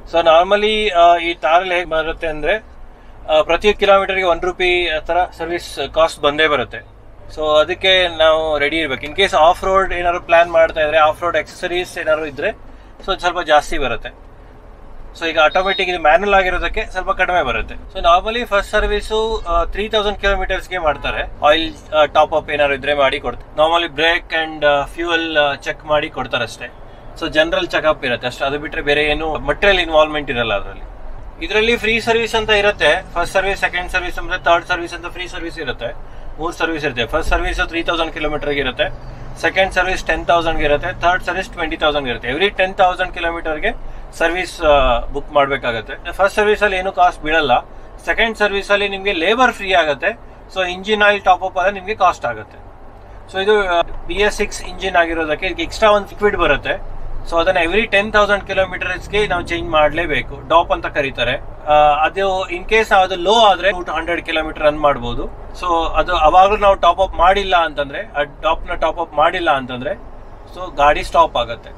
so normally ಈ ತಾರಲ್ಲಿ ಹೇಗೆ ಬರುತ್ತೆ ಅಂದ್ರೆ ಆ, ಪ್ರತಿ ಕಿಲೋಮೀಟರ್ಗೆ ಒನ್ ರುಪಿ ತರ ಸರ್ವಿಸ್ ಕಾಸ್ಟ್ ಬಂದೇ ಬರುತ್ತೆ ಸೊ ಅದಕ್ಕೆ ನಾವು ರೆಡಿ ಇರ್ಬೇಕು ಇನ್ ಕೇಸ್ ಆಫ್ ರೋಡ್ ಏನಾದ್ರು ಪ್ಲಾನ್ ಮಾಡ್ತಾ ಇದ್ರೆ ಆಫ್ ರೋಡ್ ಎಕ್ಸಸರೀಸ್ ಏನಾದ್ರು ಇದ್ರೆ ಸೊ ಸ್ವಲ್ಪ ಜಾಸ್ತಿ ಬರುತ್ತೆ ಸೊ ಈಗ ಆಟೋಮೆಟಿಕ್ ಇದು ಮ್ಯಾನುವಲ್ ಆಗಿರೋದಕ್ಕೆ ಸ್ವಲ್ಪ ಕಡಿಮೆ ಬರುತ್ತೆ so normally first service three thousand ಕಿಲೋಮೀಟರ್ಸ್ಗೆ ಮಾಡ್ತಾರೆ ಆಯಿಲ್ ಟಾಪ್ ಅಪ್ ಏನಾದ್ರು ಇದ್ರೆ ಮಾಡಿ ಕೊಡ್ತಾರೆ normally brake and fuel check ಮಾಡಿ ಕೊಡ್ತಾರೆ ಅಷ್ಟೇ ಸೊ ಜನರಲ್ ಚೆಕ್ಅಪ್ ಇರುತ್ತೆ ಅಷ್ಟೇ ಅದು ಬಿಟ್ರೆ ಬೇರೆ ಏನು ಮಟೀರಿಯಲ್ ಇನ್ವಾಲ್ವ್ಮೆಂಟ್ ಇರಲ್ಲ ಅದರಲ್ಲಿ ಇದರಲ್ಲಿ ಫ್ರೀ ಸರ್ವಿಸ್ ಅಂತ ಇರುತ್ತೆ ಫಸ್ಟ್ ಸರ್ವಿಸ್ ಸೆಕೆಂಡ್ ಸರ್ವಿಸ್ ಅಂದ್ರೆ ಥರ್ಡ್ ಸರ್ವಿಸ್ ಅಂತ ಫ್ರೀ ಸರ್ವಿಸ್ ಇರುತ್ತೆ ಮೂರ್ ಸರ್ವಿಸ್ ಇರುತ್ತೆ first service three thousand kilometre ಇರುತ್ತೆ ಸೆಕೆಂಡ್ ಸರ್ವಿಸ್ ಟೆನ್ ತೌಸಂಡ್ ಇರುತ್ತೆ ಥರ್ಡ್ ಸರ್ವಿಸ್ ಟ್ವೆಂಟಿ ತೌಸಂಡ್ ಇರುತ್ತೆ ಎವ್ರಿ ಟೆನ್ ತೌಸಂಡ್ ಕಿಲೋಮೀಟರ್ಗೆ ಸರ್ವಿಸ್ ಬುಕ್ ಮಾಡಬೇಕಾಗುತ್ತೆ ಫಸ್ಟ್ ಸರ್ವಿಸ್ ಅಲ್ಲಿ ಏನು ಕಾಸ್ಟ್ ಬೀಳಲ್ಲ ಸೆಕೆಂಡ್ ಸರ್ವಿಸ್ ಅಲ್ಲಿ ನಿಮಗೆ ಲೇಬರ್ ಫ್ರೀ ಆಗುತ್ತೆ so engine oil top up ಆದ್ರೆ ನಿಮಗೆ ಕಾಸ್ಟ್ ಆಗುತ್ತೆ ಸೊ ಇದು ಬಿ ಎಸ್ ಸಿಕ್ಸ್ ಇಂಜಿನ್ ಆಗಿರೋದಕ್ಕೆ ಇದಕ್ಕೆ ಎಕ್ಸ್ಟ್ರಾ ಒಂದು ಲಿಕ್ವಿಡ್ ಬರುತ್ತೆ ಸೊ ಅದನ್ನ ಎವ್ರಿ ಟೆನ್ ತೌಸಂಡ್ ಕಿಲೋಮೀಟರ್ಸ್ಗೆ ನಾವು ಚೇಂಜ್ ಮಾಡಲೇಬೇಕು ಡಾಪ್ ಅಂತ ಕರೀತಾರೆ ಆ, ಅದು ಇನ್ ಕೇಸ್ ಅದು ಲೋ ಆದ್ರೆ ಟು ಹಂಡ್ರೆಡ್ ಕಿಲೋಮೀಟರ್ ರನ್ ಮಾಡಬಹುದು ಸೊ ಅದು ಅವಾಗಲೂ ನಾವು ಟಾಪ್ ಅಪ್ ಮಾಡಿಲ್ಲ ಅಂತಂದ್ರೆ ಆ ಟಾಪ್ ನ ಟಾಪ್ ಅಪ್ ಮಾಡಿಲ್ಲ ಅಂತಂದ್ರೆ ಸೊ ಗಾಡಿ ಸ್ಟಾಪ್ ಆಗುತ್ತೆ